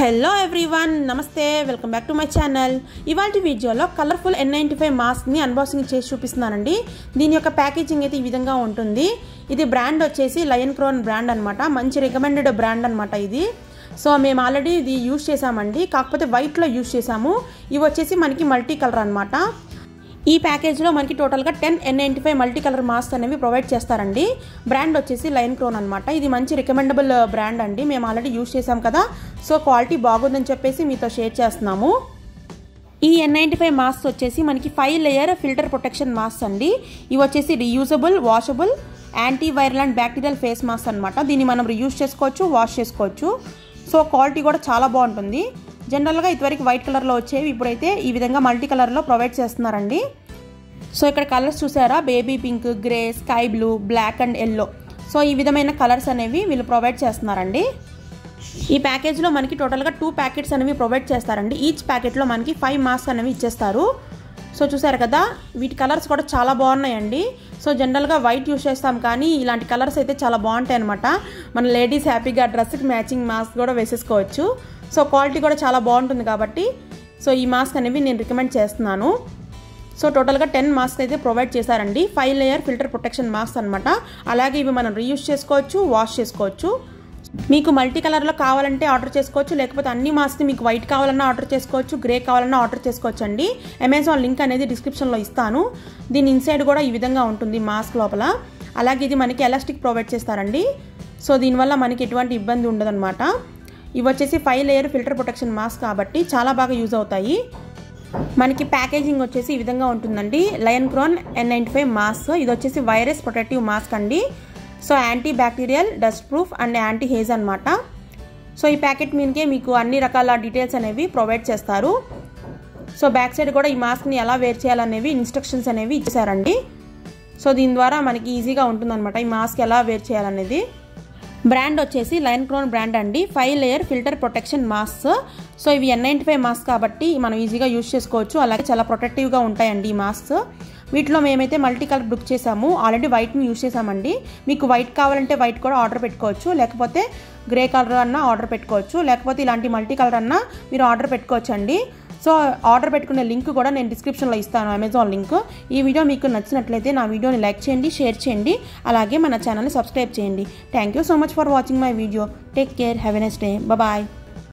hello everyone namaste welcome back to my channel ఇవాళ వీడియోలో colourful N ninety five మాస్క్ని unboxing చేసి చూపిస్తున్నానండి దీని యొక్క ప్యాకేజింగ్ అయితే ఈ విధంగా ఉంటుంది ఇది బ్రాండ్ వచ్చేసి లయన్ క్రోన్ బ్రాండ్ అనమాట మంచి రికమెండెడ్ బ్రాండ్ అనమాట ఇది సో మేము ఆల్రెడీ ఇది యూజ్ చేసామండి కాకపోతే వైట్లో యూజ్ చేసాము ఇవి వచ్చేసి మనకి మల్టీ కలర్ అనమాట ఈ ప్యాకేజ్లో మనకి టోటల్గా ten N ninety five multi colour mask అనేవి ప్రొవైడ్ చేస్తారండి బ్రాండ్ వచ్చేసి లైన్ క్రోన్ అనమాట ఇది మంచి రికమెండబుల్ బ్రాండ్ అండి మేము ఆల్రెడీ యూజ్ చేసాం కదా సో క్వాలిటీ బాగుందని చెప్పేసి మీతో షేర్ చేస్తున్నాము ఈ ఎన్ నైంటీ ఫైవ్ మాస్క్ వచ్చేసి మనకి five layer filter protection mask అండి ఇవి వచ్చేసి reusable washable anti viral and bacterial face mask అనమాట దీన్ని మనం రీయూజ్ చేసుకోవచ్చు వాష్ చేసుకోవచ్చు సో క్వాలిటీ కూడా చాలా బాగుంటుంది జనరల్గా ఇదివరకు వైట్ కలర్లో వచ్చేవి ఇప్పుడైతే ఈ విధంగా మల్టీ కలర్లో ప్రొవైడ్ చేస్తున్నారండి సో ఇక్కడ కలర్స్ చూసారా baby pink grey sky blue black and yellow so ఈ విధమైన కలర్స్ అనేవి వీళ్ళు ప్రొవైడ్ చేస్తున్నారండి ఈ ప్యాకేజ్లో మనకి టోటల్గా టూ ప్యాకెట్స్ అనేవి ప్రొవైడ్ చేస్తారండి ఈచ్ ప్యాకెట్లో మనకి ఫైవ్ మాస్క్ అనేవి ఇచ్చేస్తారు సో చూసారు కదా వీటి కలర్స్ కూడా చాలా బాగున్నాయండి సో జనరల్గా వైట్ యూస్ చేస్తాం కానీ ఇలాంటి కలర్స్ అయితే చాలా బాగుంటాయి అనమాట మన లేడీస్ హ్యాపీగా డ్రెస్కి మ్యాచింగ్ మాస్క్ కూడా వేసేసుకోవచ్చు సో క్వాలిటీ కూడా చాలా బాగుంటుంది కాబట్టి సో ఈ మాస్క్ అనేవి నేను రికమెండ్ చేస్తున్నాను సో టోటల్గా టెన్ మాస్క్ అయితే ప్రొవైడ్ చేశారండి five layer filter protection mask అనమాట అలాగే ఇవి మనం రీయూస్ చేసుకోవచ్చు వాష్ చేసుకోవచ్చు మీకు మల్టీ కలర్లో కావాలంటే ఆర్డర్ చేసుకోవచ్చు లేకపోతే అన్ని మాస్క్ మీకు వైట్ కావాలన్నా ఆర్డర్ చేసుకోవచ్చు గ్రే కావాలన్నా ఆర్డర్ చేసుకోవచ్చు అండి అమెజాన్ లింక్ అనేది డిస్క్రిప్షన్లో ఇస్తాను దీని ఇన్సైడ్ కూడా ఈ విధంగా ఉంటుంది మాస్క్ లోపల అలాగే ఇది మనకి ఎలాస్టిక్ ప్రొవైడ్ చేస్తారండి సో దీనివల్ల మనకి ఎటువంటి ఇబ్బంది ఉండదన్నమాట ఇవి వచ్చేసి five layer filter protection mask కాబట్టి చాలా బాగా యూజ్ అవుతాయి మనకి ప్యాకేజింగ్ వచ్చేసి ఈ విధంగా ఉంటుందండి lion crown N ninety five mask ఇది వచ్చేసి వైరస్ ప్రొటెక్టివ్ మాస్క్ అండి so anti bacterial dust proof and anti haze అనమాట సో ఈ ప్యాకెట్ మీదకే మీకు అన్ని రకాల డీటెయిల్స్ అనేవి ప్రొవైడ్ చేస్తారు సో బ్యాక్ సైడ్ కూడా ఈ మాస్క్ని ఎలా వేర్ చేయాలనేవి ఇన్స్ట్రక్షన్స్ అనేవి ఇచ్చారండి సో దీని ద్వారా మనకి ఈజీగా ఉంటుందన్నమాట ఈ మాస్క్ ఎలా వేర్ చేయాలనేది బ్రాండ్ వచ్చేసి లైన్ క్రోన్ బ్రాండ్ అండి five layer filter protection mask so ఇవి ఎన్ నైంటీ ఫైవ్ మాస్క్ కాబట్టి మనం ఈజీగా యూజ్ చేసుకోవచ్చు అలాగే చాలా ప్రొటెక్టివ్గా ఉంటాయండి ఈ మాస్క్ వీటిలో మేమైతే మల్టీ కలర్ బుక్ చేసాము ఆల్రెడీ వైట్ని యూజ్ చేసామండి మీకు వైట్ కావాలంటే వైట్ కూడా ఆర్డర్ పెట్టుకోవచ్చు లేకపోతే గ్రే కలర్ అన్నా ఆర్డర్ పెట్టుకోవచ్చు లేకపోతే ఇలాంటి మల్టీ కలర్ అన్నా మీరు ఆర్డర్ పెట్టుకోవచ్చు అండి సో ఆర్డర్ పెట్టుకునే లింక్ కూడా నేను డిస్క్రిప్షన్లో ఇస్తాను అమెజాన్ లింక్ ఈ వీడియో మీకు నచ్చినట్లయితే నా వీడియోని లైక్ చేయండి షేర్ చేయండి అలాగే మన ఛానల్ని సబ్స్క్రైబ్ చేయండి thank you so much for watching my video take care have a nice day bye